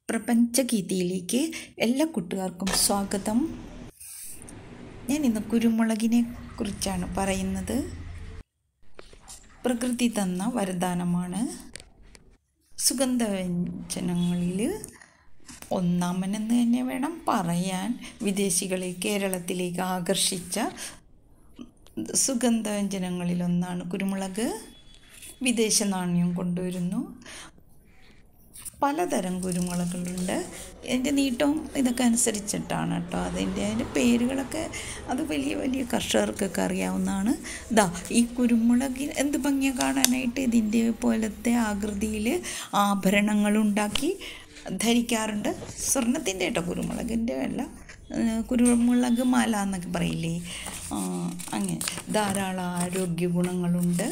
പ്രപഞ്ചഗീതിയിലേക്ക് എല്ലാ കൂട്ടുകാർക്കും സ്വാഗതം ഞാൻ ഇന്ന് കുരുമുളകിനെ കുറിച്ചാണ് പറയുന്നത് പ്രകൃതി തന്ന വരദാനമാണ് സുഗന്ധവ്യഞ്ജനങ്ങളിൽ ഒന്നാമനെന്ന് തന്നെ വേണം പറയാൻ വിദേശികളെ കേരളത്തിലേക്ക് ആകർഷിച്ച സുഗന്ധവ്യഞ്ജനങ്ങളിലൊന്നാണ് കുരുമുളക് വിദേശ നാണ്യം കൊണ്ടുവരുന്നു പലതരം കുരുമുളകുകളുണ്ട് അതിൻ്റെ നീട്ടവും ഇതൊക്കെ അനുസരിച്ചിട്ടാണ് കേട്ടോ അതിൻ്റെ അതിൻ്റെ പേരുകളൊക്കെ അത് വലിയ വലിയ കർഷകർക്കൊക്കെ അറിയാവുന്നതാണ് ഇതാ ഈ കുരുമുളകിന് എന്ത് ഭംഗിയാണ് കാണാനായിട്ട് ഇതിൻ്റെ പോലത്തെ ആകൃതിയിൽ ആഭരണങ്ങളുണ്ടാക്കി ധരിക്കാറുണ്ട് സ്വർണത്തിൻ്റെ കേട്ടോ കുരുമുളകിൻ്റെ അല്ല കുരുമുളക് മാല എന്നൊക്കെ പറയില്ലേ അങ്ങനെ ധാരാളം ആരോഗ്യ ഗുണങ്ങളുണ്ട്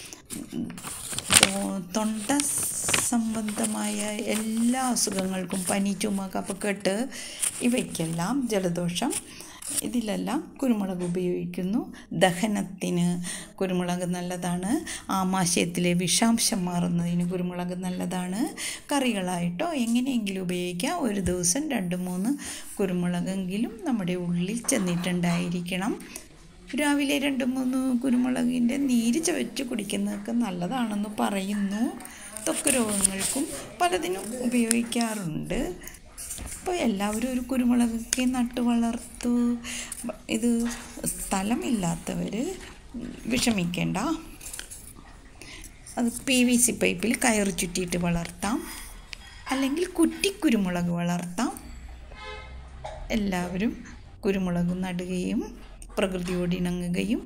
തൊണ്ട സംബന്ധമായ എല്ലാ അസുഖങ്ങൾക്കും പനി ചുമ കഫക്കെട്ട് ഇവയ്ക്കെല്ലാം ജലദോഷം ഇതിലെല്ലാം കുരുമുളക് ഉപയോഗിക്കുന്നു ദഹനത്തിന് കുരുമുളക് നല്ലതാണ് ആമാശയത്തിലെ വിഷാംശം മാറുന്നതിന് കുരുമുളക് നല്ലതാണ് കറികളായിട്ടോ എങ്ങനെയെങ്കിലും ഉപയോഗിക്കാം ഒരു ദിവസം രണ്ട് മൂന്ന് കുരുമുളകെങ്കിലും നമ്മുടെ ഉള്ളിൽ ചെന്നിട്ടുണ്ടായിരിക്കണം രാവിലെ രണ്ട് മൂന്ന് കുരുമുളകിൻ്റെ നീര് ചവച്ച് കുടിക്കുന്നതൊക്കെ നല്ലതാണെന്ന് പറയുന്നു ത്വക്ക് രോഗങ്ങൾക്കും പലതിനും ഉപയോഗിക്കാറുണ്ട് ഇപ്പോൾ എല്ലാവരും ഒരു കുരുമുളകൊക്കെ നട്ടു വളർത്തു ഇത് സ്ഥലമില്ലാത്തവർ വിഷമിക്കേണ്ട അത് പി വി സി പൈപ്പിൽ കയറ് ചുറ്റിയിട്ട് വളർത്താം അല്ലെങ്കിൽ കുറ്റിക്കുരുമുളക് വളർത്താം എല്ലാവരും കുരുമുളക് നടുകയും പ്രകൃതിയോട് ഇണങ്ങുകയും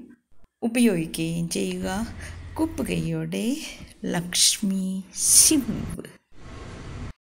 ഉപയോഗിക്കുകയും ചെയ്യുക കുപ്പുകയോടെ ലക്ഷ്മി സിംഹ്